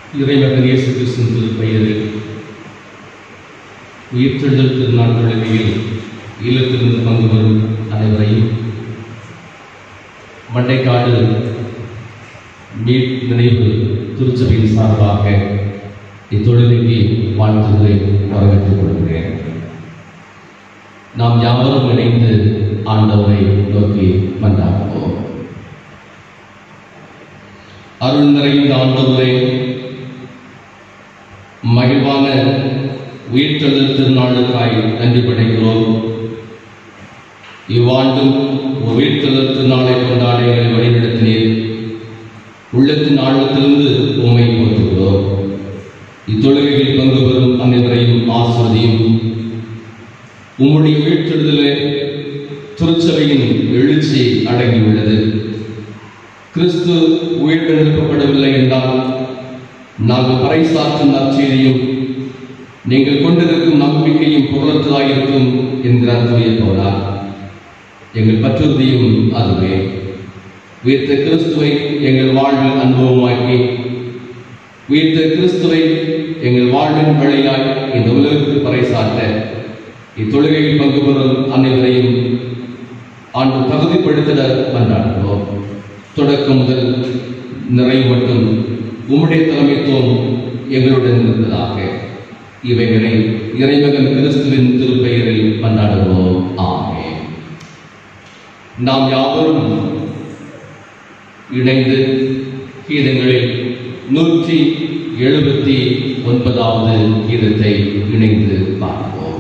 இறைமகன் இயேசு கிறிஸ்துவின் திருப்பெயரில் உயிர்த்தெழுதல் திருநாள் தொழுகையில் ஈழத்திலிருந்து பங்கு பெறும் அனைவரையும் மண்டைக்காடு மீட் நினைவு திருச்சபையின் சார்பாக இத்தொழுகைக்கு வாழ்த்துக்களை வரவேற்றுக் கொள்கிறேன் நாம் யாவரும் இணைந்து ஆண்டவரை நோக்கி மன்றாடுவோம் அருள் நிறைந்த ஆண்டவரே மகிழ்வான உயிர்த்தெழுதல் திருநாளுக்காய் நன்றி படைக்கிறோம் இவ்வாண்டும் ஒரு உயிர்த்தெழுதல் திருநாளை கொண்டாட எங்களை வழிநடத்தினீர் உள்ளத்தின் ஆழத்திலிருந்து உண்மை போற்றுகிறோம் இத்தொழுகையில் பங்கு பெறும் அனைவரையும் ஆசிர்வதியும் உம்முடைய உயிர்த்தெழுதலே திருச்சபையின் எழுச்சி அடங்கியுள்ளது கிறிஸ்து உயிர்த்தெழுப்பப்படவில்லை என்றால் நாங்கள் பறைசாற்றும் நற்செய்தியும் நீங்கள் கொண்டிருக்கும் நம்பிக்கையும் பொருளற்றதாயிருக்கும் என்கிறார் தூய தோழார் எங்கள் பற்றுறுதியும் அதுவே உயிர்த்த கிறிஸ்துவை எங்கள் வாழ்வில் அனுபவமாக்கி உயிர்த்த கிறிஸ்துவை எங்கள் வாழ்வின் வழியாய் இந்த உலகத்துக்கு பறைசாற்ற இத்தொழுகையில் பங்கு பெறும் அனைவரையும் ஆண்டு தகுதிப்படுத்திட மன்றாடுகிறோம் தொடக்கம் முதல் நிறைவு மட்டும் உம்முடைய தலைமைத்துவம் எங்களுடன் இருந்ததாக இவைகளை இறைமகன் கிறிஸ்துவின் திருப்பெயரில் மன்றாடுவோம் ஆமே நாம் யாவரும் இணைந்து கீதங்களில் நூற்றி எழுபத்தி ஒன்பதாவது கீதத்தை இணைந்து பார்ப்போம்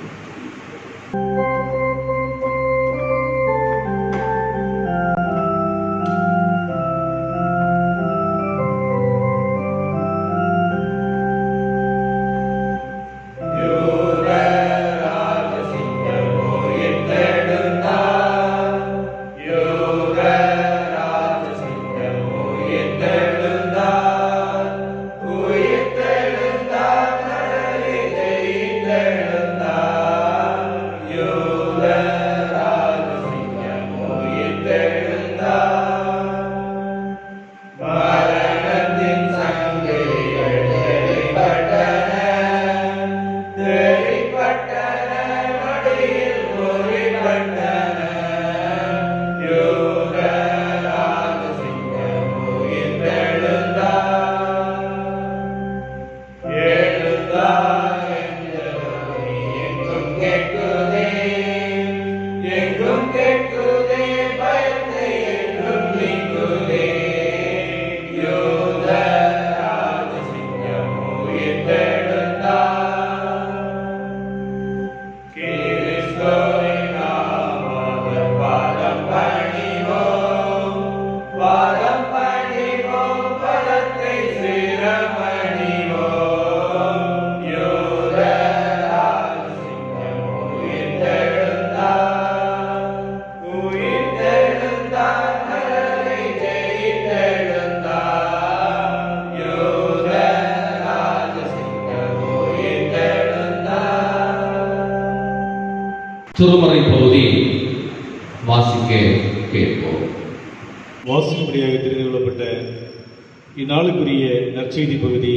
திருமறை பகுதி வாசிக்க கேட்போம் வாசிக்கும்படியாக தெரிந்து கொள்ளப்பட்ட இந்நாளுக்குரிய நற்செய்தி பகுதி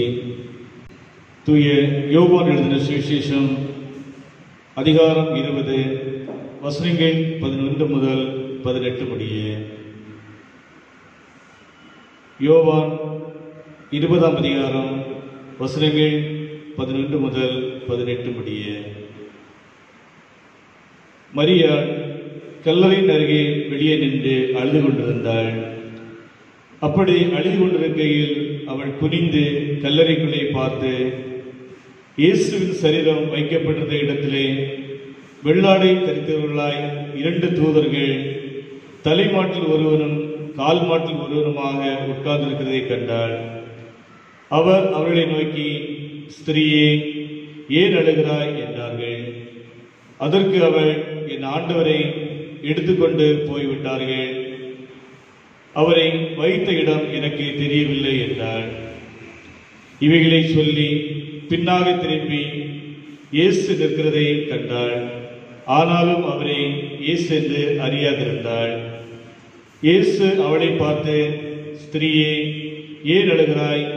தூய யோவான் எழுதின சுவிசேஷம் அதிகாரம் இருபது வசனங்கள் பதினொன்று முதல் பதினெட்டு முடிய யோவான் இருபதாம் அதிகாரம் வசனங்கள் பதினொன்று முதல் பதினெட்டு முடிய மரியாள் கல்லறையின் அருகே வெளியே நின்று அழுது கொண்டிருந்தாள் அப்படி அழுது கொண்டிருக்கையில் அவள் குனிந்து கல்லறைக்குள்ளே பார்த்து இயேசுவின் சரீரம் வைக்கப்பட்டிருந்த இடத்திலே வெள்ளாடை தரித்தவர்களாய் இரண்டு தூதர்கள் தலைமாட்டில் ஒருவனும் கால் மாட்டில் ஒருவனுமாக உட்கார்ந்திருக்கிறதை கண்டாள் அவர் அவர்களை நோக்கி ஸ்திரீயே ஏன் அழுகிறாய் என்றார்கள் அதற்கு அவள் என் ஆண்டவரை எடுத்துக்கொண்டு போய்விட்டார்கள் அவரை வைத்த இடம் எனக்கு தெரியவில்லை என்றாள் இவைகளை சொல்லி பின்னாக திரும்பி இயேசு நிற்கிறதை கண்டாள் ஆனாலும் அவரை இயேசு என்று அறியாதிருந்தாள் இயேசு அவளை பார்த்து ஸ்திரீயே ஏன் அழுகிறாய்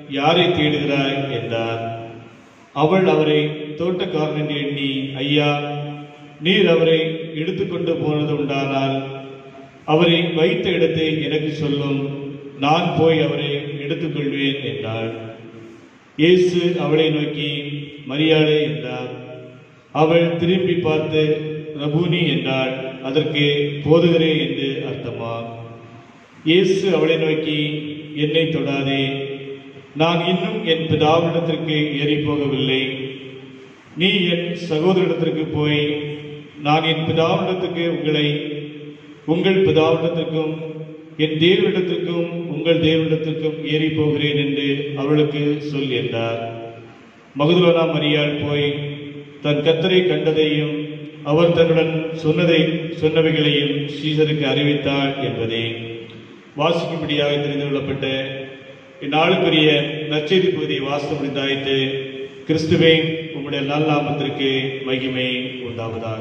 யாரை தேடுகிறாய் என்றார் அவள் அவரை தோட்டக்காரன் என்று எண்ணி ஐயா நீர் அவரை எடுத்துக்கொண்டு போனது உண்டானால் அவரை வைத்த இடத்தை எனக்கு சொல்லும் நான் போய் அவரை எடுத்துக்கொள்வேன் என்றாள் இயேசு அவளை நோக்கி மரியாதை என்றார் அவள் திரும்பி பார்த்து ரபூனி என்றாள் அதற்கு போதுகிறே என்று அர்த்தமா இயேசு அவளை நோக்கி என்னை தொடாதே நான் இன்னும் என் பிதாவிடத்திற்கு ஏறி போகவில்லை நீ என் சகோதரிடத்திற்கு போய் நான் என் பிதாவிடத்திற்கு உங்களை உங்கள் பிதாவிடத்திற்கும் என் தேவனிடத்திற்கும் உங்கள் தேவனிடத்திற்கும் ஏறி போகிறேன் என்று அவளுக்கு சொல் என்றார் மகுதுலனா மரியாள் போய் தன் கத்தரை கண்டதையும் அவர் தன்னுடன் சொன்னதை சொன்னவைகளையும் சீசருக்கு அறிவித்தாள் என்பதே வாசிக்கும்படியாக தெரிந்து கொள்ளப்பட்ட இந்நாளுக்குரிய நற்செய்தி பகுதியை வாசித்து முடிந்தாயிற்று கிறிஸ்துவே உம்முடைய நல்லாமத்திற்கு மகிமை உண்டாவதாக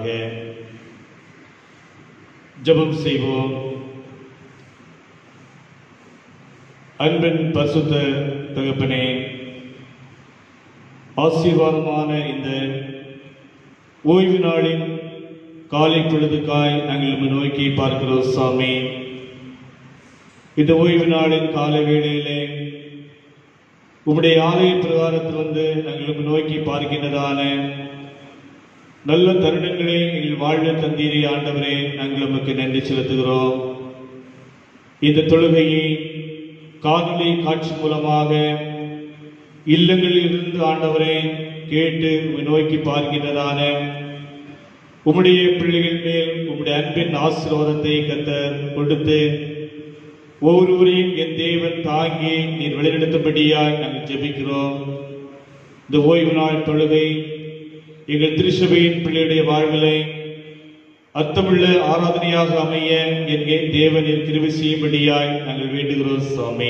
ஜெபம் செய்வோம் அன்பின் பரிசுத்த தகப்பனே ஆசீர்வாதமான இந்த ஓய்வு நாளின் காலை பொழுதுக்காய் நாங்கள் உம்மை நோக்கி பார்க்கிறோம் சாமி இந்த ஓய்வு நாளின் காலை வேளையிலே உம்முடைய ஆலய பிரகாரத்தில் வந்து நாங்கள் உம்மை நோக்கி பார்க்கின்றதான நல்ல தருணங்களை எங்கள் வாழ்வில் தந்தீரே ஆண்டவரே நாங்கள் உமக்கு நன்றி செலுத்துகிறோம் இந்த தொழுகையை காணொளி காட்சி மூலமாக இல்லங்களில் இருந்து ஆண்டவரே கேட்டு உம்மை நோக்கி பார்க்கின்றதான உம்முடைய பிள்ளைகள் மேல் உம்முடைய அன்பின் ஆசீர்வாதத்தை கத்தர் கொடுத்து ஒவ்வொருவரையும் என் தேவன் தாங்கி நீர் வழிநடத்தும்படியாய் நாங்கள் ஜெபிக்கிறோம் இந்த ஓய்வு நாள் தொழுகை எங்கள் திருச்சபையின் பிள்ளையுடைய வாழ்விலை அர்த்தமுள்ள ஆராதனையாக அமைய என்கே தேவனின் கிருபை செய்யும்படியாய் நாங்கள் வேண்டுகிறோம் சுவாமி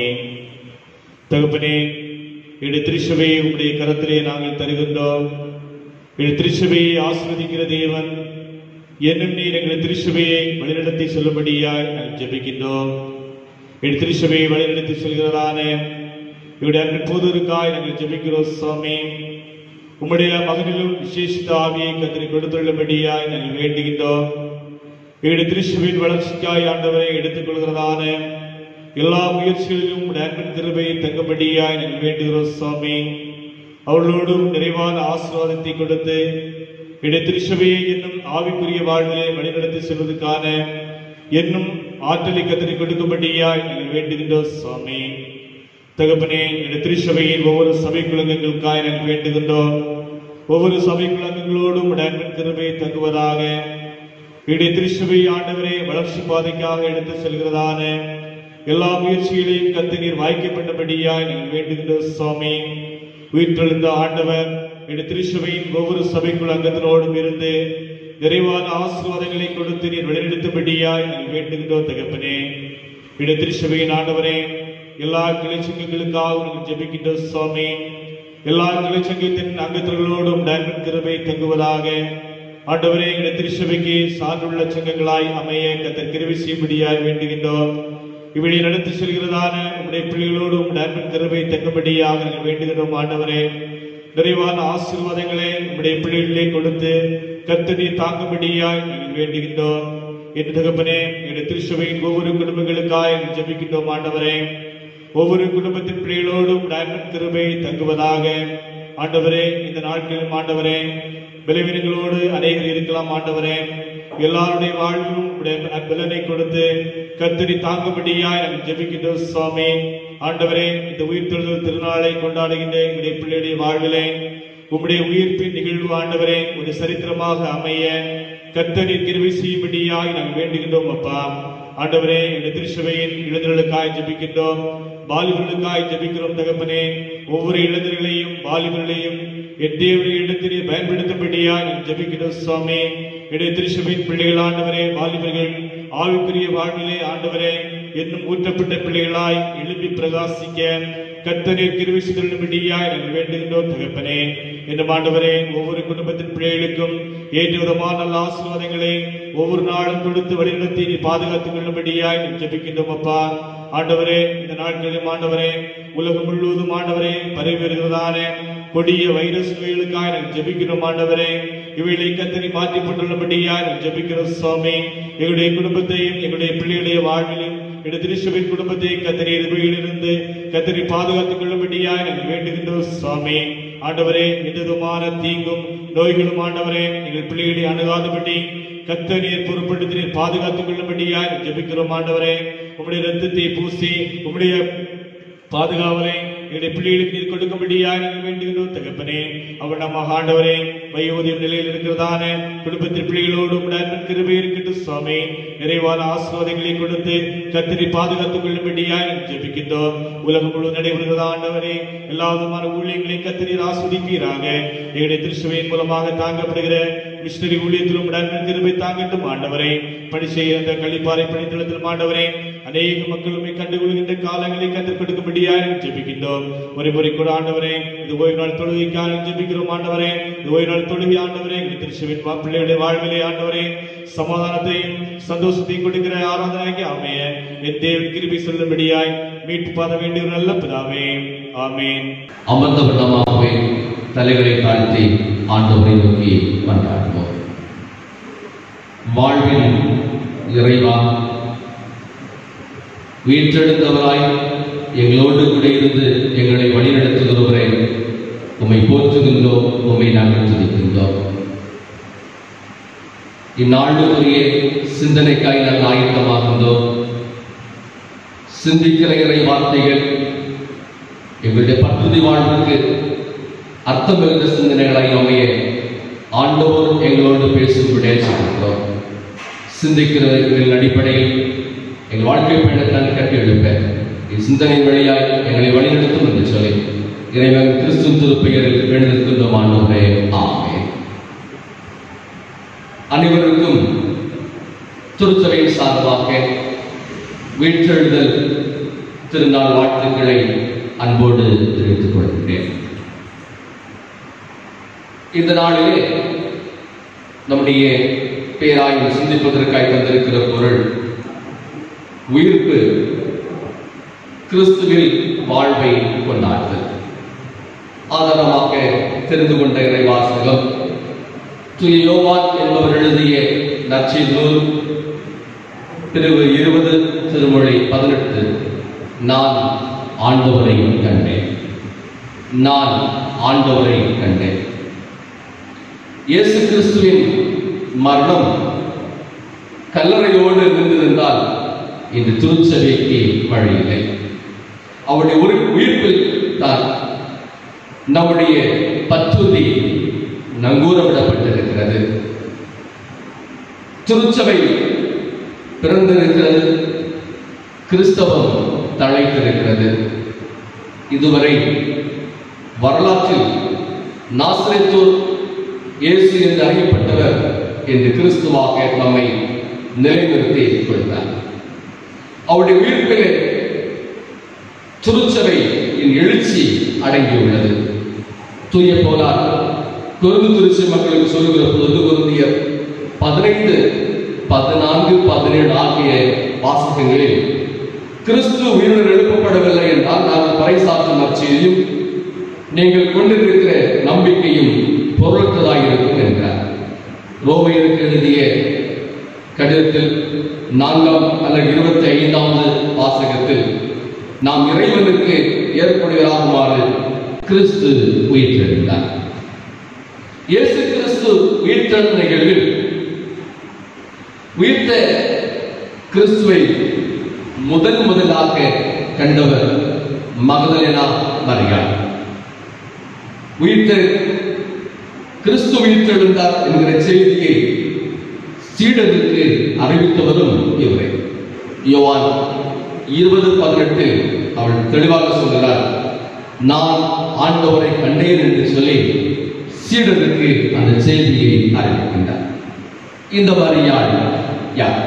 தகப்பனே எங்களுடைய திருச்சபையை உங்களுடைய கரத்திலே நாங்கள் தருகின்றோம் எங்கள் திருச்சபையை ஆசிர்வதிக்கிற தேவன் என்னும் நீர் எங்கள் திருச்சபையை வழிநடத்தி செல்லும்படியாய் நாங்கள் ஜெபிக்கின்றோம் எங்கள் திருச்சபையை வழிநடத்தி செல்கிறதான இவருடைய அன்பின் போதற்காய் நாங்கள் ஜெபிக்கிறோம் சுவாமி உம்முடைய மகனிலும் விசேஷித்த ஆவியை கத்திரி கொடுத்துள்ளபடியாய் நாங்கள் வேண்டுகின்றோம் எங்களுடைய திருச்சபையின் வளர்ச்சிக்காய் ஆண்டவரை எடுத்துக் கொள்கிறதான எல்லா முயற்சிகளிலும் உம்முடைய அன்பின் கிருபையை தங்கும்படியாய் நாங்கள் வேண்டுகிறோம் சுவாமி அவர்களோடும் நிறைவான ஆசீர்வாதத்தை கொடுத்து என்னுடைய திருச்சபையை என்னும் ஆவிக்குரிய வாழ்விலே வழிநடத்தி செல்வதற்கான என்னும் ஆற்றலை கத்திரி கொடுக்கும்படியாய் நாங்கள் வேண்டுகின்றோம் சுவாமி தகப்பனே என்னுடைய திருச்சபையின் ஒவ்வொரு சபை குலங்களுக்காய் நாங்கள் வேண்டுகின்றோம் ஒவ்வொரு சபை குலங்களோடும் உடைய அன்பின் கிருபை தங்குவதாக என்னுடைய திருச்சபை ஆண்டவரே வளர்ச்சி பாதைக்காக எடுத்து செல்கிறதான எல்லா முயற்சிகளையும் கத்து நீர் வாய்க்கப்பட்டபடியாய் நாங்கள் வேண்டுகின்றோம் சுவாமி உயிர்த்தெழுந்த ஆண்டவர் என்னுடைய திருச்சபையின் ஒவ்வொரு சபைக்குள் அங்கத்தினோடும் இருந்து நிறைவான ஆசீர்வாதங்களை கொடுத்து நீர் வழிநடத்தும்படியாய் நாங்கள் வேண்டுகின்றோம் தகப்பனே என்னுடைய திருச்சபையின் ஆண்டவரே எல்லா கிளைச்சங்கங்களுக்காக நாங்கள் ஜெபிக்கின்றோம் சுவாமி எல்லா கிளைச்சங்கத்தின் அங்கத்தினர்களோடும் நண்பன் கிருபை தங்குவதாக ஆண்டவரே எங்களுடைய திருச்சபைக்கு சார்ந்துள்ள சங்கங்களாய் அமைய கத்தர் கிருபை செய்யும்படியாய் வேண்டுகின்றோம் இவளை நடத்தி செல்கிறதான உம்முடைய பிள்ளைகளோடு உம்முடைய அன்பின் கருவை தங்கும்படியாக நாங்கள் வேண்டுகிறோம் ஆண்டவரே நிறைவான ஆசீர்வாதங்களை உம்முடைய பிள்ளைகளே கொடுத்து கத்தனை தாங்கும்படியாய் நாங்கள் வேண்டுகின்றோம் என் தகப்பனே எங்களுடைய திருச்சபையின் ஒவ்வொரு குடும்பங்களுக்காய் நாங்கள் ஜெபிக்கின்றோம் ஆண்டவரே ஒவ்வொரு குடும்பத்தின் பிள்ளைகளோடும் உம்முடைய அன்பின் கிருபை தங்குவதாக ஆண்டவரே இந்த நாட்களிலும் ஆண்டவரே பலவீனங்களோடு அநேகர் இருக்கலாம் ஆண்டவரே எல்லாருடைய வாழ்விலும் உடைய பலனை கொடுத்து கத்தரி தாங்கும்படியாய் நாங்கள் ஜெபிக்கின்றோம் சுவாமி ஆண்டவரே இந்த உயிர்த்தெழுதல் திருநாளை கொண்டாடுகின்ற எங்களுடைய பிள்ளையுடைய வாழ்விலே உம்முடைய உயிர்ப்பின் நிகழ்வு ஆண்டவரே ஒரு சரித்திரமாக அமைய கத்தரி கிருபை செய்யும்படியாய் நாங்கள் வேண்டுகின்றோம் அப்பா ஆண்டவரே எங்களுடைய திருச்சபையின் இளைஞர்களுக்காய் ஜெபிக்கின்றோம் வாலிபர்களுக்காய் ஜெபிக்கிறோம் தகப்பனே ஒவ்வொரு இளைஞர்களையும் வாலிபர்களையும் என் தேவனுடைய இடத்திலே பயன்படுத்தப்படியாய் நாங்கள் ஜெபிக்கிறோம் சுவாமி என்னுடைய திருச்சபையின் பிள்ளைகள் ஆண்டவரே வாலிபர்கள் ஆவிக்குரிய வாழ்விலே ஆண்டவரே என்னும் ஊற்றப்பட்ட பிள்ளைகளாய் எழுப்பி பிரகாசிக்க கர்த்தரீர் கிருபை செய்தருளும்படியாய் நாங்கள் வேண்டுகின்றோம் தகப்பனே இந்த ஆண்டவரே ஒவ்வொரு குடும்பத்தின் பிள்ளைகளுக்கும் ஏற்ற விதமான நல்ல ஆசீர்வாதங்களை ஒவ்வொரு நாளும் கொடுத்து வழிநடத்தி நீ பாதுகாத்துக் கொள்ளும்படியாய் நாங்கள் ஜெபிக்கின்றோம் அப்பா ஆண்டவரே இந்த நாட்களிலும் ஆண்டவரே உலகம் முழுவதும் ஆண்டவரே பரவி வருகிறதான கொடிய வைரஸ் நோய்களுக்காக நாங்கள் ஜெபிக்கிறோம் ஆண்டவரே இவைகளை கத்தரி மாற்றி போட்டுள்ளபடியா நாங்கள் ஜெபிக்கிறோம் சுவாமி எங்களுடைய குடும்பத்தையும் எங்களுடைய பிள்ளைகளுடைய வாழ்விலும் எங்களுடைய திருச்சபையின் குடும்பத்தை கத்தரி எதிர்வையிலிருந்து கத்தரி பாதுகாத்துக் கொள்ளும்படியா நாங்கள் வேண்டுகின்றோம் சுவாமி ஆண்டவரே எந்தவிதமான தீங்கும் நோய்களும் ஆண்டவரே எங்கள் பிள்ளைகளை அணுகாதபடி கத்தனீர் பொறுப்பெடுத்து நீர் பாதுகாத்துக் கொள்ளும்படியா ஜெபிக்கிறோம் ஆண்டவரே உம்முடைய ரத்தத்தை பூசி உம்முடைய பாதுகாவலை எங்களுடைய பிள்ளைகளுக்கு நீர் கொடுக்கும்படியா நாங்கள் வேண்டுகிறோம் தகப்பனே அவர் நம்ம ஆண்டவரே வயோதியம் நிலையில் இருக்கிறதான குடும்பத்தின் பிள்ளைகளோடு உம்முடைய அன்பின் கிருபை இருக்கட்டும் சுவாமி நிறைவான ஆசீர்வாதங்களை கொடுத்து கத்திரி பாதுகாத்துக் கொள்ளும்படியா நாங்கள் ஜெபிக்கின்றோம் உலகம் முழுவதும் நடைபெறுகிறதா ஆண்டவரே எல்லா விதமான ஊழியங்களையும் கத்திரி ஆஸ்வதிப்பீராக எங்களுடைய திருச்சுவையின் மூலமாக தாங்கப்படுகிற மிஷினரி ஊழியத்திலும் உடன் கிருபை தாங்கட்டும் ஆண்டவரே பணி செய்ய அந்த கழிப்பாறை பணித்தளத்திலும் ஆண்டவரே அநேக மக்கள் உண்மை கண்டுகொள்கின்ற காலங்களை கற்றுக் கொடுக்கும்படியாக ஜெபிக்கின்றோம் ஒரு முறை கூட ஆண்டவரே இது ஓய்வு நாள் தொழுகைக்காக ஜெபிக்கிறோம் ஆண்டவரே இது ஓய்வு நாள் தொழுகை ஆண்டவரே எங்கள் திருச்சுவின் பிள்ளைகளுடைய வாழ்விலே ஆண்டவரே சமாதானத்தையும் சந்தோஷத்தையும் கொடுக்கிற ஆராதனைக்கு அமைய என் தேவன் கிருபை சொல்லும்படியாய் மீட்பு பாத வேண்டிய ஒரு நல்ல பிதாவே ஆமென் அமர்ந்த வண்ணமாகவே தலைகளை தாழ்த்தி ஆண்டவரை நோக்கி கொண்டாடுவோம் வாழ்வின் இறைவா வீற்றெடுத்தவராய் எங்களோடு கூட இருந்து எங்களை வழிநடத்துகிறவரை உம்மை போற்றுகின்றோம் உம்மை நாங்கள் துதிக்கின்றோம் இந்நாளுக்குரிய சிந்தனைக்காய் நாங்கள் ஆயத்தமாகின்றோம் சிந்திக்கிற இறை வார்த்தைகள் எங்களுடைய பற்றுதி வாழ்வுக்கு அர்த்தம் மிகுந்த சிந்தனைகளை அமைய ஆண்டவர் எங்களோடு பேசும்படியே சொல்கிறோம் சிந்திக்கிறவர்களின் அடிப்படையில் எங்கள் வாழ்க்கை பயணத்தான் கட்டி எழுப்ப இச்சிந்தனை வழியாய் எங்களை வழிநடத்தும் என்று சொல்லி இறைவன் கிறிஸ்து திருப்பெயரில் வேண்டுகின்றோம் ஆண்டவரே ஆமே அனைவருக்கும் திருச்சபையின் சார்பாக வீற்றெழுதல் திருநாள் வாழ்த்துக்களை அன்போடு தெரிவித்துக் கொள்கிறேன் இந்த நாளிலே நம்முடைய பேராய்வு சிந்திப்பதற்காய் வந்திருக்கிற பொருள் உயிர்ப்பு கிறிஸ்துவில் வாழ்வை கொண்டாடுதல் ஆதாரமாக தெரிந்து கொண்ட இறைவாசகம் திரு யோவான் என்பவர் எழுதிய நற்செய்தி நூல் பிரிவு இருபது திருமொழி பதினெட்டு நான் ஆண்டவரை கண்டேன் நான் ஆண்டவரை கண்டேன் இயேசு கிறிஸ்துவின் மரணம் கல்லறையோடு நின்றிருந்தால் இந்த திருச்சபைக்கு வழி இல்லை அவருடைய ஒரு உயிர்ப்பில் தான் நம்முடைய பற்றுதி நங்கூரமிடப்பட்டிருக்கிறது திருச்சபை பிறந்திருக்கிறது கிறிஸ்தவம் தழைத்திருக்கிறது இதுவரை வரலாற்றில் நாசிரியத்தூர் இயேசு என்று அறியப்பட்டவர் என்று கிறிஸ்துவாக நம்மை நிலைநிறுத்தி கொள்கிறார் அவருடைய உயிர்ப்பிலே திருச்சபை எழுச்சி அடங்கியுள்ளது தூய போலார் குருந்து திருச்சி மக்களுக்கு சொல்லுகிற பொது குருந்தியர் பதினைந்து பதினான்கு பதினேழு ஆகிய வாசகங்களில் கிறிஸ்து உயிருடன் எழுப்பப்படவில்லை என்றால் நாங்கள் பறைசாற்றும் நற்செய்தியும் நீங்கள் கொண்டிருக்கிற நம்பிக்கையும் பொருளற்றதாக இருக்கும் என்கிறார் ரோமையருக்கு எழுதிய கடிதத்தில் நான்காம் அல்லது இருபத்தி ஐந்தாவது வாசகத்தில் நாம் இறைவனுக்கு ஏற்புடையதாகுமாறு கிறிஸ்து உயிர்த்தெழுந்தார் இயேசு கிறிஸ்து உயிர்த்தெழுந்த நிகழ்வில் உயிர்த்த கிறிஸ்துவை முதன் முதலாக கண்டவர் மகதலேனா மரியாள் உயிர்த்த கிறிஸ்து உயிர்த்தெழுந்தார் என்கிற செய்தியை சீடருக்கு அறிவித்தவரும் இவரே யோவான் இருபது பதினெட்டு அவள் தெளிவாக சொல்கிறார் நான் ஆண்டவரை கண்டேன் என்று சொல்லி சீடருக்கு அந்த செய்தியை அறிவிக்கின்றார் இந்த மரியாள் யார்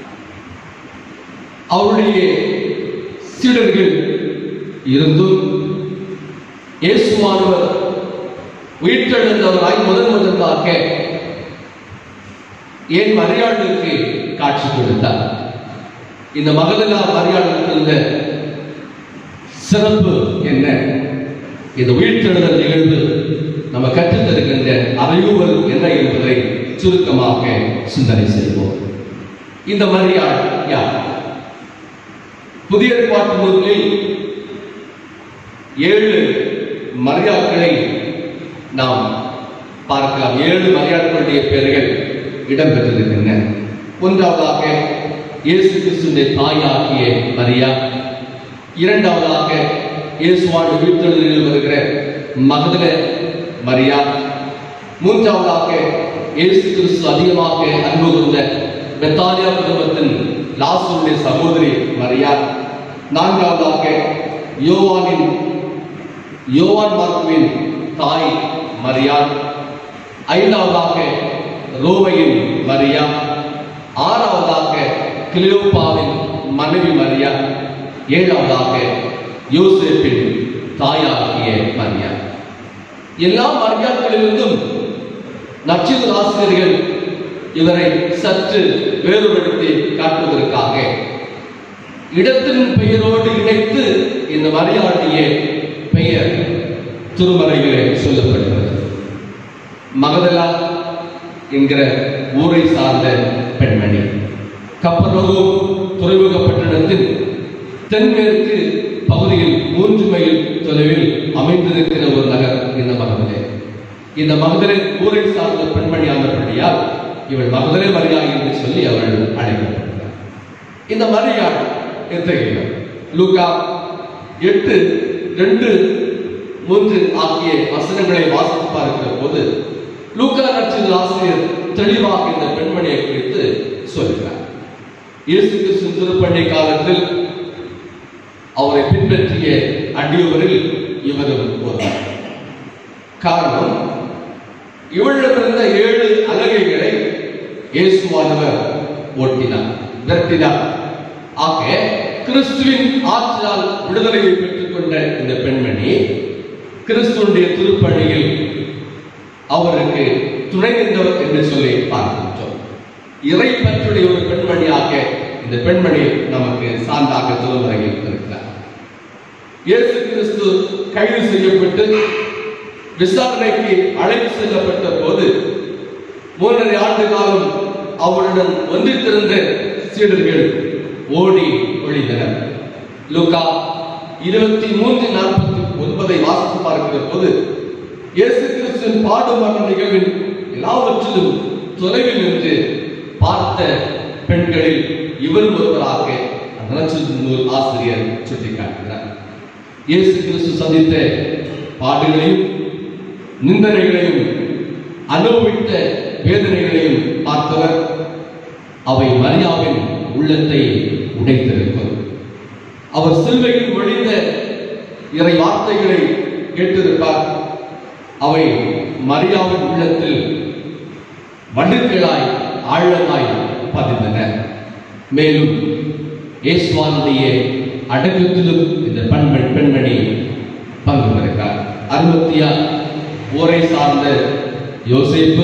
அவருடைய சீடர்கள் இருந்தும் இயேசுவானவர் உயிர்த்தெழுந்தவராய் முதன் முதலாக ஏன் மரியாளுக்கு காட்சி கொடுத்தார் இந்த மகதலா மரியாதையில் இருந்த சிறப்பு என்ன இந்த உயிர்த்தெழுதல் நிகழ்வு நம்ம கற்றுத் தருகின்ற அறிவுகள் என்ன என்பதை சுருக்கமாக சிந்தனை செய்வோம் இந்த மரியாள் யார் புதிய ஏற்பாட்டு நூலில் ஏழு மரியாட்களை நாம் பார்க்கலாம் ஏழு மரியாட்களுடைய பெயர்கள் இடம்பெற்றிருக்கின்றன ஒன்றாவதாக இயேசு கிறிஸ்துவின் தாயாகிய மரியா இரண்டாவதாக இயேசுவாடு வீட்டெழுதில் வருகிற மகதல மரியா மூன்றாவதாக இயேசு கிறிஸ்து அதிகமாக அன்பு கொண்ட பெத்தானியா குடும்பத்தின் லாசுடைய சகோதரி மரியா நான்காவதாக யோவானின் யோவான் மார்க்குவின் தாய் மரியா ஐந்தாவதாக ரோமையின் மரியா ஆறாவதாக கிளியோப்பாவின் மனைவி மரியா ஏழாவதாக யோசேப்பின் தாயாகிய மரியா எல்லா மரியாக்களிலிருந்தும் நட்சத்திர ஆசிரியர்கள் இவரை சற்று வேறுபடுத்தி காட்டுவதற்காக இடத்தின் பெயரோடு இணைத்து இந்த மரியாதைய பெயர் திருமறையிலே சொல்லப்படுகிறது மகதலா என்கிற ஊரை சார்ந்த பெண்மணி கப்பலோகம் துறைமுக பட்டணத்தின் தென்மேற்கு பகுதியில் மூன்று மைல் தொலைவில் அமைந்திருக்கிற ஒரு நகர் இந்த மகதலே இந்த மகதலை ஊரை சார்ந்த பெண்மணி ஆனபடியால் இவள் மகதலே மரியா என்று சொல்லி அவள் அழைக்கப்பட்டார் இந்த மரியாள் எத்தகைய லூகா எட்டு ரெண்டு மூன்று ஆகிய வசனங்களை வாசித்து பார்க்கிற போது லூக்கா நட்சத்திர ஆசிரியர் தெளிவாக இந்த பெண்மணியை குறித்து சொல்கிறார் இயேசு கிறிஸ்து திருப்பண்ணை காலத்தில் அவரை பின்பற்றிய அடியவரில் இவரும் ஒருவர் காரணம் இவளிடமிருந்த ஏழு அலகைகளை இயேசுவானவர் ஓட்டினார் விரட்டினார் ஆக கிறிஸ்துவின் ஆற்றலால் விடுதலையை பெற்றுக் கொண்ட இந்த பெண்மணி கிறிஸ்துவனுடைய திருப்பணியில் அவருக்கு துணை நின்றவர் என்று சொல்லி பார்க்கின்றோம் இறை பற்றுடைய ஒரு பெண்மணியாக இந்த பெண்மணி நமக்கு சான்றாக திருவரையில் இருக்கிறார் இயேசு கிறிஸ்து கைது செய்யப்பட்டு விசாரணைக்கு அழைத்து செல்லப்பட்ட போது மூன்றரை ஆண்டு காலம் அவருடன் ஒன்றித்திருந்த சீடர்கள் ஓடி ஒழிந்தனர் லூக்கா இருபத்தி மூன்று நாற்பத்தி ஒன்பதை வாசித்து பார்க்கிற போது இயேசு கிறிஸ்துவின் பாடுமரண நிகழ்வின் எல்லாவற்றிலும் தொலைவில் நின்று பார்த்த பெண்களில் இவர் ஒருவராக அந்த நற்செய்தி நூல் ஆசிரியர் சுட்டிக்காட்டுகிறார் இயேசு கிறிஸ்து சந்தித்த பாடுகளையும் நிந்தனைகளையும் அனுபவித்த வேதனைகளையும் பார்த்தவர் அவை மரியாவின் உள்ளத்தை உடைத்திருக்கும் அவர் சிலுவையில் ஒழிந்த இறை வார்த்தைகளை கேட்டிருப்பார் அவை மரியாவின் உள்ளத்தில் வடுக்களாய் ஆழமாய் பதிந்தன மேலும் இயேசுவானுடைய அடக்கத்திலும் இந்த பெண்மணி பெண்மணி பங்கு பெறுகிறார் அறுபத்தியா ஊரை சார்ந்த யோசேப்பு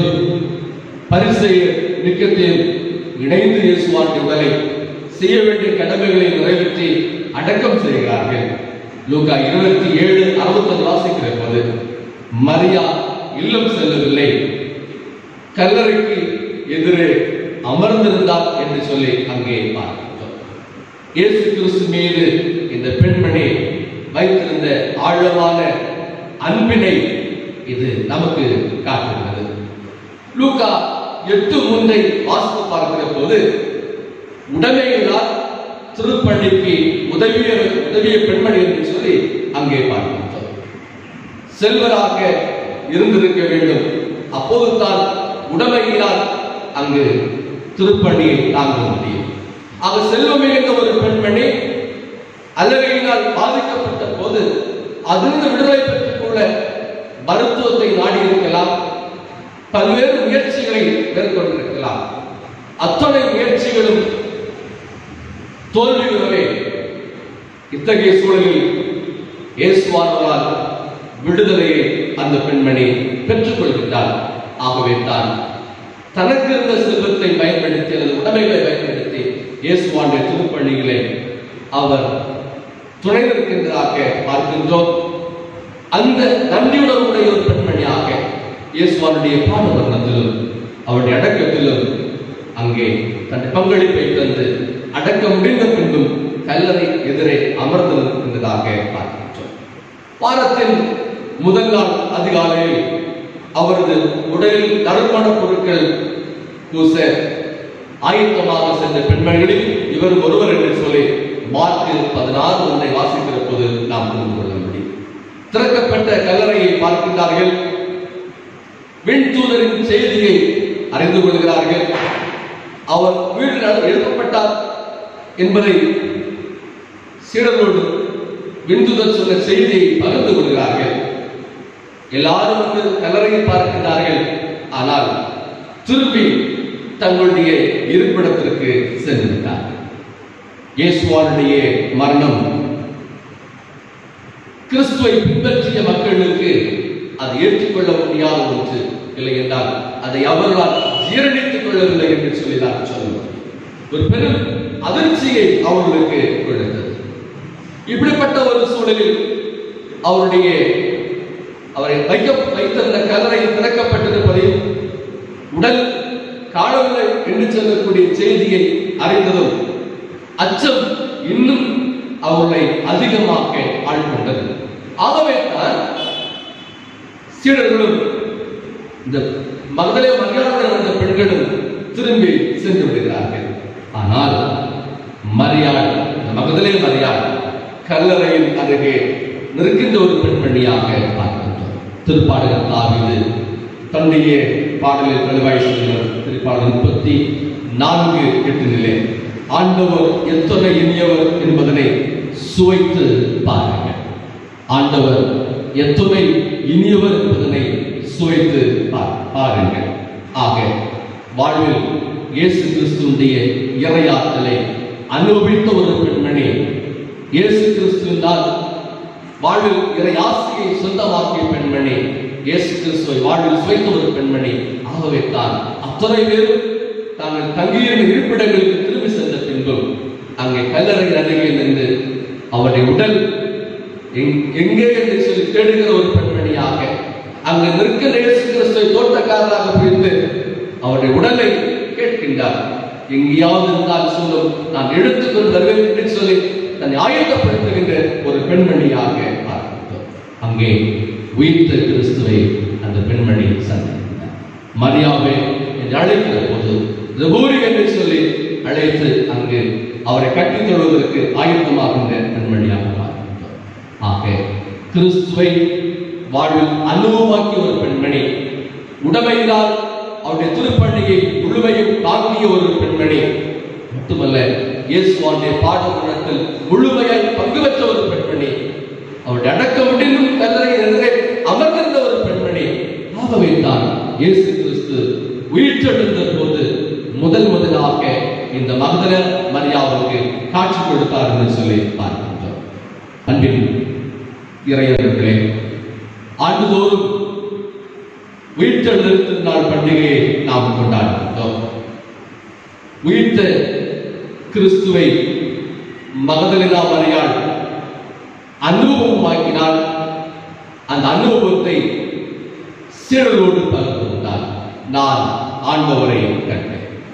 பரிசெயர் நிக்கத்தில் இணைந்து இயேசுவான் உடலை செய்ய வேண்டிய கடமைகளை நிறைவேற்றி அடக்கம் செய்கிறார்கள் லூக்கா இருபத்தி ஏழு அறுபத்தொன்று வாசிக்கிற போது மரியா இல்லம் செல்லவில்லை கல்லறைக்கு எதிரே அமர்ந்திருந்தார் என்று சொல்லி அங்கே பார்க்கின்றோம் இயேசு கிறிஸ்து மீது இந்த பெண்மணி வைத்திருந்த ஆழமான அன்பினை இது நமக்கு காட்டுகிறது லூக்கா எட்டு மூன்றை வாசித்து பார்க்கிற போது உடமையினால் திருப்பள்ளிக்கு உதவிய உதவிய பெண்மணி என்று சொல்லி அங்கே பார்க்கின்றோம் செல்வராக இருந்திருக்க வேண்டும் அப்போது தான் உடமையினால் அங்கு திருப்பணியை தாங்க முடியும் ஆக செல்வம் மிகுந்த ஒரு பெண்மணி அல்லவையினால் பாதிக்கப்பட்ட போது அதிலிருந்து விடுதலை பெற்றுக் கொள்ள மருத்துவத்தை நாடியிருக்கலாம் பல்வேறு முயற்சிகளை மேற்கொண்டிருக்கலாம் அத்தனை முயற்சிகளும் தோல்வியுறவே இத்தகைய சூழலில் இயேசுவானவரால் விடுதலையை அந்த பெண்மணி பெற்றுக் கொள்கின்றார் ஆகவே தான் தனக்கு இருந்த செல்வத்தை பயன்படுத்தி அல்லது உடைமைகளை பயன்படுத்தி பயன்படுத்தி இயேசுவானுடைய திருப்பணிகளை அவர் துணை நிற்கின்றதாக பார்க்கின்றோம் அந்த நன்றியுணர்வுடைய ஒரு பெண்மணியாக இயேசுவானுடைய பாடு வர்ணத்திலும் அவருடைய அடக்கத்திலும் அங்கே தன் பங்களிப்பை தந்து அடக்கம் முடிந்த பின்பும் கல்லறை எதிரே அமர்ந்து நிற்கின்றதாக பார்க்கின்றோம் வாரத்தின் முதல் நாள் அதிகாலையில் அவரது உடலில் நறுமண பொருட்கள் பூச ஆயத்தமாக சென்ற பெண்மணிகளில் இவர் ஒருவர் என்று சொல்லி மார்க்கு பதினாறு ஒன்றை வாசிக்கிற போது நாம் புரிந்து கொள்ள முடியும் திறக்கப்பட்ட கல்லறையை பார்க்கின்றார்கள் விண்தூதரின் செய்தியை அறிந்து கொள்கிறார்கள் அவர் வீடு எழுப்பப்பட்டார் என்பதை சீடர்களோடு விண்துதர் சொன்ன செய்தியை பகிர்ந்து கொள்கிறார்கள் எல்லாரும் வந்து கல்லறையை பார்க்கின்றார்கள் ஆனால் திரும்பி தங்களுடைய இருப்பிடத்திற்கு சென்று விட்டார்கள் இயேசுவானுடைய மரணம் கிறிஸ்துவை பின்பற்றிய மக்களுக்கு அது ஏற்றுக்கொள்ள முடியாத ஒன்று இல்லை என்றால் அதை அவர்களால் ஜீரணித்துக் கொள்ளவில்லை என்று சொல்லிதான் சொல்லுவோம் ஒரு பெரும் அதிர்ச்சியை அவர்களுக்கு கொடுத்தது இப்படிப்பட்ட ஒரு சூழலில் அவருடைய அவரை வைக்க வைத்திருந்த கல்லறை திறக்கப்பட்டிருப்பதையும் உடல் காணவில்லை என்று சொல்லக்கூடிய செய்தியை அறிந்ததும் அச்சம் இன்னும் அவர்களை அதிகமாக ஆட்கொண்டது ஆகவே தான் சீடர்களும் இந்த மகளே மரியாதை வந்த பெண்களும் திரும்பி சென்று விடுகிறார்கள் ஆனால் மரியாள் இந்த மகதலே மரியாள் கல்லறையின் அருகே நிற்கின்ற ஒரு பெண்மணியாக பார்க்கின்றோம் திருப்பாடகர் தாவீது தன்னுடைய பாடலில் வலுவாய் சொல்கிறார் திருப்பாடல் முப்பத்தி நான்கு எட்டினிலே ஆண்டவர் எத்தனை இனியவர் என்பதனை சுவைத்து பாருங்கள் ஆண்டவர் எத்துணை இனியவர் என்பதனை சுவைத்து பா- பாருங்கள் ஆக வாழ்வில் இயேசு கிறிஸ்துடைய இறையாற்றலை அனுபவித்த ஒரு பெண்மணி இயேசு கிறிஸ்துவினால் வாழ்வில் இறை ஆசையை சொந்தமாக்கிய பெண்மணி இயேசு கிறிஸ்துவை வாழ்வில் சுவைத்த ஒரு பெண்மணி ஆகவே தான் அத்தனை பேரும் தாங்கள் தங்கியிருந்த இருப்பிடங்களுக்கு திரும்பி சென்ற பின்பும் அங்கே கல்லறை அருகே நின்று அவருடைய உடல் எங்- எங்கே என்று சொல்லி தேடுகிற ஒரு பெண்மணியாக அங்கு நிற்கிற இயேசு கிறிஸ்துவை தோட்டக்காரராக பிரிந்து அவருடைய உடலை கேட்கின்றார் எங்கேயாவது இருந்தால் சொல்லும் நான் எடுத்துக்கொண்டு வருவேன் என்று சொல்லி தன்னை ஆயத்தப்படுத்துகின்ற ஒரு பெண்மணியாக பார்க்கின்றோம் அங்கே உயிர்த்த கிறிஸ்துவை அந்த பெண்மணி சந்திக்கின்றார் மரியாவே என்று அழைக்கிற போது ரபூரி என்று சொல்லி அழைத்து அங்கு அவரை கட்டித் தொழுவதற்கு ஆயத்தமாகின்ற பெண்மணியாக பார்க்கின்றோம் ஆக கிறிஸ்துவை வாழ்வில் அனுபவமாக்கிய ஒரு பெண்மணி உடமையினால் அவருடைய திருப்பணியை முழுமையும் தாங்கிய ஒரு பெண்மணி மட்டுமல்ல இயேசுவானுடைய பாடகுணத்தில் முழுமையாய் பங்கு பெற்ற ஒரு பெண்மணி அவருடைய அடக்க முடிந்தும் கல்லறை எதிரே அமர்ந்திருந்த ஒரு பெண்மணி ஆகவே தான் இயேசு கிறிஸ்து உயிர்த்தெழுந்த போது முதல் முதலாக இந்த மகதல மரியாவுக்கு காட்சி கொடுத்தார் என்று சொல்லி பார்க்கின்றோம் அன்பின் இறையர்களே ஆண்டுதோறும் உயிர்த்தெழுந்த நாள் பண்டிகையை நாம் கொண்டாடுகின்றோம் உயிர்த்த கிறிஸ்துவை மகதலினா மரியாள் அனுபவமாக்கினாள் அந்த அனுபவத்தை சீடர்களோடு பகிர்ந்து கொண்டார் நான் ஆண்டவரை கண்டேன்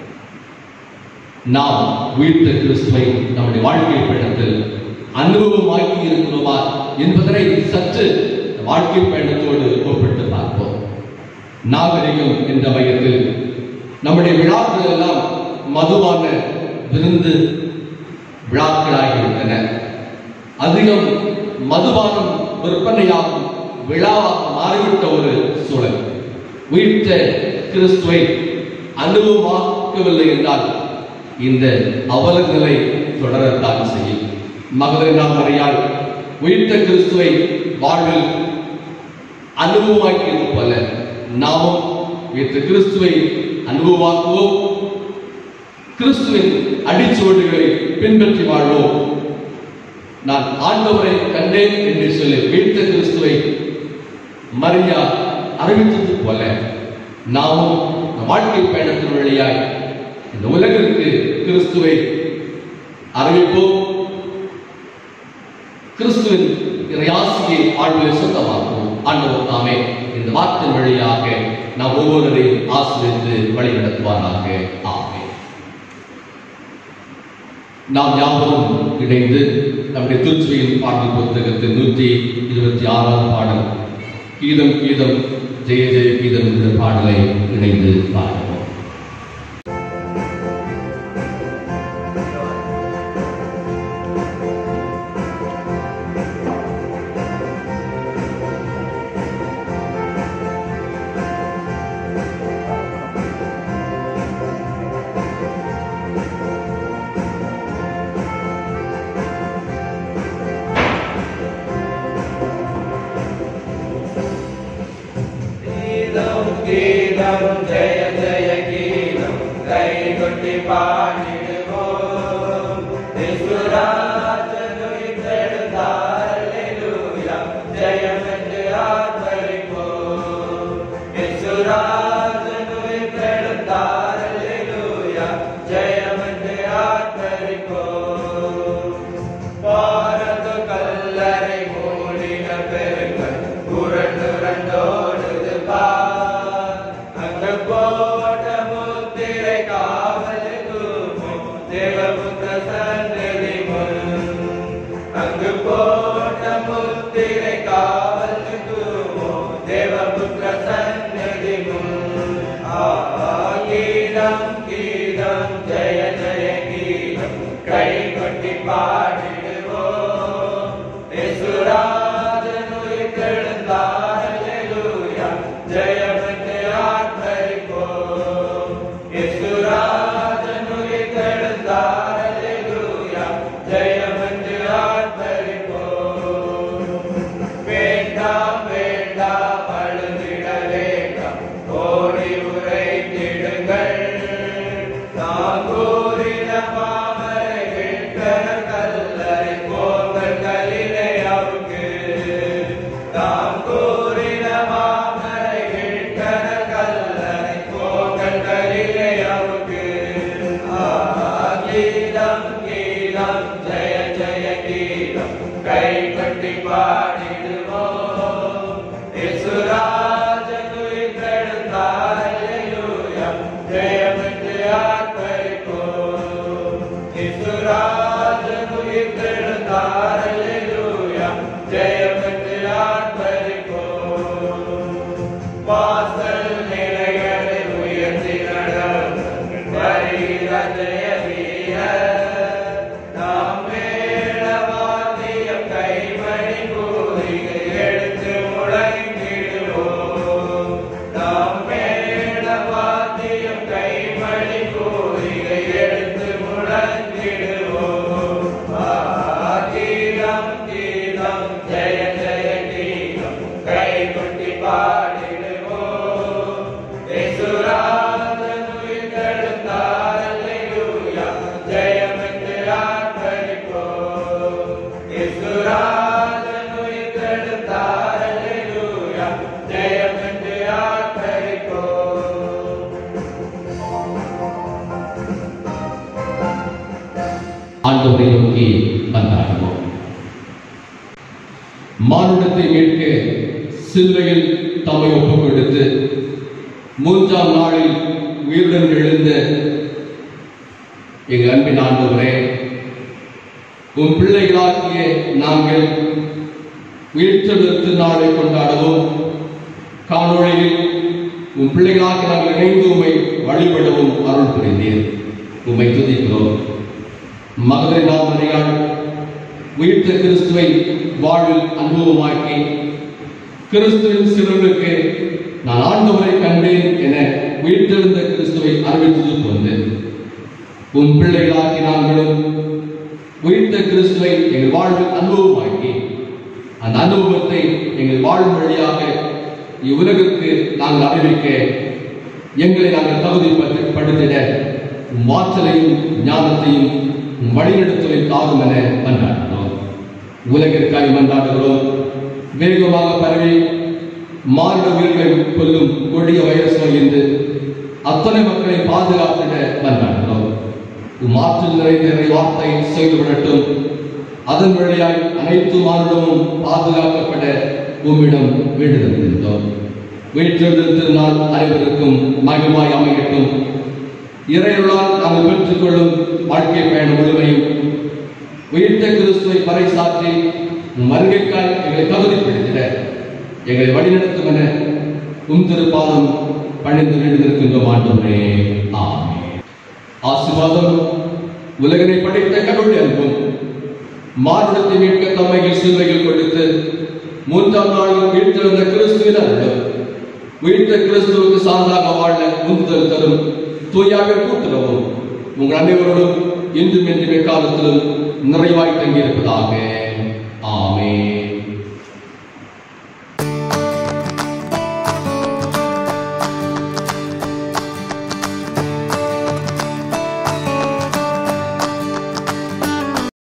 நாம் உயிர்த்த கிறிஸ்துவை நம்முடைய வாழ்க்கை பயணத்தில் அனுபவமாக்கி இருக்கிறோமா என்பதனை சற்று வாழ்க்கை பயணத்தோடு ஒப்பிட்டு பார்ப்போம் நாகரிகம் என்ற மையத்தில் நம்முடைய விழாக்கள் எல்லாம் மதுவான விருந்து விழாக்களாகிவிட்டன அதிகம் மதுபானம் விற்பனையாகும் விழாவாக மாறிவிட்ட ஒரு சூழல் உயிர்த்த கிறிஸ்துவை அனுபவமாக்கவில்லை என்றால் இந்த அவல நிலை தொடரத்தான் செய்யும் மகதலினா மரியாள் உயிர்த்த கிறிஸ்துவை வாழ்வில் அனுபவமாக்கியது போல நாமும் உயிர்த்த கிறிஸ்துவை அனுபவமாக்குவோம் கிறிஸ்துவின் அடிச்சுவடுகளை பின்பற்றி வாழ்வோம் நான் ஆண்டவரை கண்டேன் என்று சொல்லி வீழ்த்த கிறிஸ்துவை மரியா அறிவித்தது போல நாமும் நம் வாழ்க்கை பயணத்தின் வழியாய் இந்த உலகிற்கு கிறிஸ்துவை அறிவிப்போம் கிறிஸ்துவின் இறையாசியை ஆழ்வில் சொந்தமாக்கும் ஆண்டவர் தாமே இந்த வார்த்தையின் வழியாக நாம் ஒவ்வொருவரையும் ஆசிரியத்து வழிநடத்துவாராக ஆமே நாம் யாவரும் இணைந்து நம்முடைய திருச்சுவையின் பாடல் புத்தகத்தின் நூற்றி இருபத்தி ஆறாவது பாடல் கீதம் கீதம் ஜெய ஜெய கீதம் என்ற பாடலை இணைந்து பாடுவோம் கீதம் கீதம் ஜெய ஜெய கீதம் கை கொட்டி பாடிடுவோம் ஈஸ்வராஜனு இத்தெழுந்தார் அல்லேலூயா ஜெயம் என்று ஆர்ப்பரிப்போம் ஈஸ்வராஜனு இத்தெழுந்தார் அல்லேலூயா ஜெயம் என்று ஆர்ப்பரிப்போம் பாரத கல்லறை மூடின பெருங்கள் புரண்டுரண்டோடுது பார் அங்கு போட்ட முத்திரை காவலுக்கும் தேவபுத்த சந்ததி முன் அங்கு போட்ட முத்திரை காவலுக்கும் தேவபுத்த சந்ததி முன் ஆ கீதம் கீதம் ஜெய ஜெய கீதம் கை கொட்டி பாடிடுவோம் யேசுராஜனுய் தெழுந்தார் அல்லேலூயா ஜெயமென்று ஆர்ப்பரிப்போம் யேசுராஜனுய் தெழுந்தார் அல்லேலூயா ஜெயமென்று ஆர்ப்பரிப்போம் வேண்டாம் வேண்டாம் அழுதிட வேண்டாம் ஓடி உரைத்திடுங்கள் நான் கூறின மாமரை விட்டன கல்லறை போங்கள் கலிலையாவுக்கு நாம் கூறின மாமரை விட்டன கல்லறை போங்கள் கலிலையாவுக்கு ஆ கீதம் கீதம் ஜெய ஜெய கீதம் கை கட்டி பாடிடுவோம் யேசுராஜனு இத்தெழுந்தார் அல்லேலூயா ஜெயமென்று ஆர்ப்பரிப்போம் யேசுராஜனு இத்தெழுந்தார் அல்லேலூயா ஜெயமென்று ஆர்ப்பரிப்போம் வாசல் நிலைகளை உயர்த்தி நடங்கள் வருகிற ஜெய வீரர் நாம் மேளவாத்தியம் கைமணி கூறிகை எடுத்து முழங்கிடுவோம் நாம் மேளவாத்தியம் கைமணி கூறிகை எடுத்து முழங்கிடுவோம் ஆ, கீதம் கீதம் ஜெய ஜெய கீதம் கை கொட்டி பாடிடுவோம் யேசுராஜன் உயிர்த்தெழுந்தார் அல்லேலூயா ஜெயமென்று ஆர்ப்பரிப்போம் யேசுராஜன் உயிர்த்தெழுந்தார் அல்லேலூயா ஜெயமென்று ஆர்ப்பரிப்போம் ஆண்டவரை நோக்கி வந்தாடுவோம் மானுடத்தை மீட்க சிலுவையில் தம்மை ஒப்புக் கொடுத்து மூன்றாம் நாளில் உயிருடன் எழுந்த எங்கள் அன்பின் ஆண்டவரே உன் பிள்ளைகளாகிய நாங்கள் உயிர்த்தெழுத்து நாளை கொண்டாடவும் காணொளியில் உன் பிள்ளைகளாக நாங்கள் இணைந்து உம்மை வழிபடவும் அருள் புரிந்தீர் உம்மை துதிக்கிறோம் மகதை நாமனையால் உயிர்த்த கிறிஸ்துவை வாழ்வில் அனுபவமாக்கி கிறிஸ்துவின் சிறுவனுக்கு நான் ஆண்டவரை கண்டேன் என உயிர்த்தெழுந்த கிறிஸ்துவை அறிவித்தது போன்று உன் பிள்ளைகளாகி நாங்களும் உயிர்த்த கிறிஸ்துவை எங்கள் வாழ்வில் அனுபவமாக்கி அந்த அனுபவத்தை எங்கள் வாழ்வு வழியாக இவ்வுலகிற்கு நாங்கள் அறிவிக்க எங்களை நாங்கள் தகுதிப்படுத்திட உம் ஆற்றலையும் ஞானத்தையும் உம் வழிநடத்தலை தாரும் என மன்றாடுகிறோம் உலகிற்காய் மன்றாடுகிறோம் வேகமாக பரவி மாநில உயிர்களை கொல்லும் கொடிய வைரஸ் நோய் என்று அத்தனை மக்களை பாதுகாத்திட மன்றாடுகிறோம் உம் ஆற்றல் நிறைந்த இறை வார்த்தை செயல்படட்டும் அதன் வழியாய் அனைத்து மானுடமும் பாதுகாக்கப்பட உம்மிடம் வேண்டுகின்றோம் உயிர்த்தெழுதல் திருநாள் அனைவருக்கும் மகிழ்வாய் அமையட்டும் இறையருளால் நாங்கள் பெற்றுக்கொள்ளும் வாழ்க்கை பயண முழுமையும் உயிர்த்த கிறிஸ்துவை பறைசாற்றி உம் வருகைக்காய் எங்களை தகுதிப்படுத்திட எங்களை வழிநடத்தும் என உம் திருப்பாதம் பணிந்து நின்றிருக்கின்றோம் ஆண்டவரே ஆமென் ஆசீர்வாதம் உலகனை படைத்த கடவுளை அன்பும் மானுடத்தை மீட்க தம்மையில் சிலுவையில் கொடுத்து மூன்றாம் நாளில் உயிர்த்தெழுந்த கிறிஸ்துவின் அருளும் உயிர்த்த கிறிஸ்துவுக்கு சார்ந்தாக வாழ உந்துதல் தரும் தூயாக கூட்டுறவும் உங்கள் அனைவரோடும் இன்றும் என்றும் எக்காலத்திலும் நிறைவாய் தங்கியிருப்பதாக ஆமென்